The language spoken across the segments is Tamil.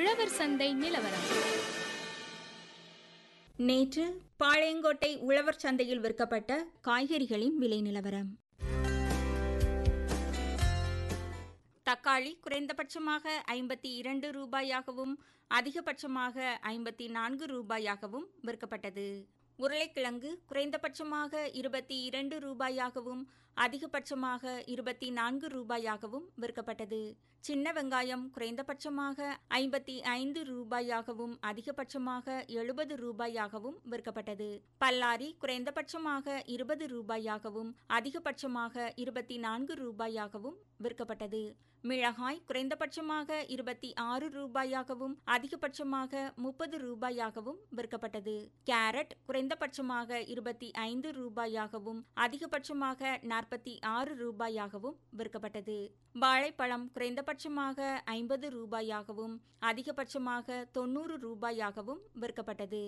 உழவர் சந்தை நிலவரம் நேற்று பாளையங்கோட்டை உழவர் சந்தையில் விற்கப்பட்ட காய்கறிகளின் விலை நிலவரம் தக்காளி குறைந்தபட்சமாக ஐம்பத்தி இரண்டு ரூபாயாகவும் அதிகபட்சமாக ஐம்பத்தி நான்கு ரூபாயாகவும் விற்கப்பட்டது உருளைக்கிழங்கு குறைந்தபட்சமாக இருபத்தி இரண்டு ரூபாயாகவும் அதிகபட்சமாக இருபத்தி நான்கு ரூபாயாகவும் விற்கப்பட்டது சின்ன வெங்காயம் குறைந்தபட்சமாக ஐம்பத்தி ஐந்து ரூபாயாகவும் அதிகபட்சமாக எழுபது ரூபாயாகவும் விற்கப்பட்டது பல்லாரி குறைந்தபட்சமாக இருபது ரூபாயாகவும் அதிகபட்சமாக இருபத்தி நான்கு ரூபாயாகவும் விற்கப்பட்டது மிளகாய் குறைந்தபட்சமாக இருபத்தி ஆறு ரூபாயாகவும் அதிகபட்சமாக முப்பது ரூபாயாகவும் விற்கப்பட்டது கேரட் குறைந்தபட்சமாக இருபத்தி ஐந்து ரூபாயாகவும் அதிகபட்சமாக நாற்பத்தி ஆறு ரூபாயாகவும் விற்கப்பட்டது வாழைப்பழம் குறைந்தபட்சமாக ஐம்பது ரூபாயாகவும் அதிகபட்சமாக தொண்ணூறு ரூபாயாகவும் விற்கப்பட்டது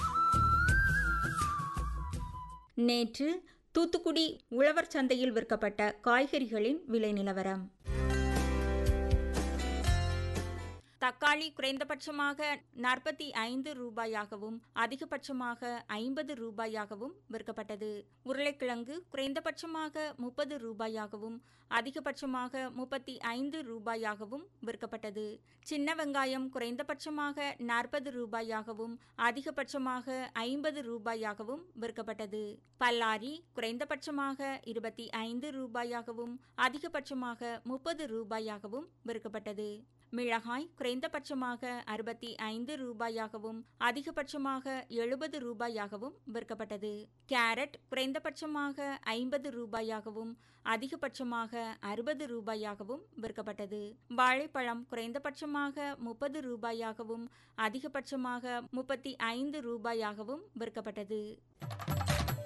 நேற்று தூத்துக்குடி உழவர் சந்தையில் விற்கப்பட்ட காய்கறிகளின் விலை நிலவரம் தக்காளி குறைந்தபட்சமாக நாற்பத்தி ஐந்து ரூபாயாகவும் அதிகபட்சமாக ஐம்பது ரூபாயாகவும் விற்கப்பட்டது உருளைக்கிழங்கு குறைந்தபட்சமாக முப்பது ரூபாயாகவும் அதிகபட்சமாக முப்பத்தி ஐந்து ரூபாயாகவும் விற்கப்பட்டது சின்ன வெங்காயம் குறைந்தபட்சமாக நாற்பது ரூபாயாகவும் அதிகபட்சமாக ஐம்பது ரூபாயாகவும் விற்கப்பட்டது பல்லாரி குறைந்தபட்சமாக இருபத்தி ஐந்து ரூபாயாகவும் அதிகபட்சமாக முப்பது ரூபாயாகவும் விற்கப்பட்டது மிளகாய் குறைந்தபட்சமாக அறுபத்தி ஐந்து ரூபாயாகவும் அதிகபட்சமாக எழுபது ரூபாயாகவும் விற்கப்பட்டது கேரட் குறைந்தபட்சமாக ஐம்பது ரூபாயாகவும் அதிகபட்சமாக அறுபது ரூபாயாகவும் விற்கப்பட்டது வாழைப்பழம் குறைந்தபட்சமாக முப்பது ரூபாயாகவும் அதிகபட்சமாக முப்பத்தி ஐந்து ரூபாயாகவும் விற்கப்பட்டது